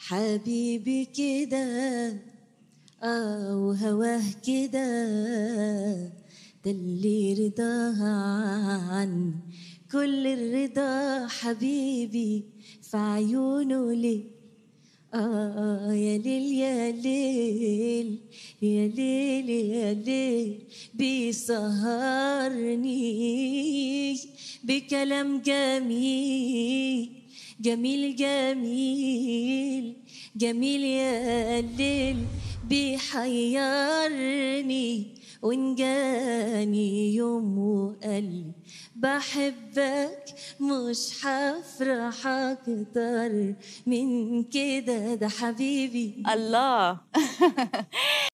حبيبي كده اه وهواه كده ده اللي رضاها عني كل الرضا حبيبي في عيونه ليه آه يا ليل يا ليل يا ليل يا ليل بيسهرني بكلام جميل جميل جميل جميل يا ليل بيحيرني وإن جاني يوم وقال بحبك مش هفرح أكتر من كده ده حبيبي الله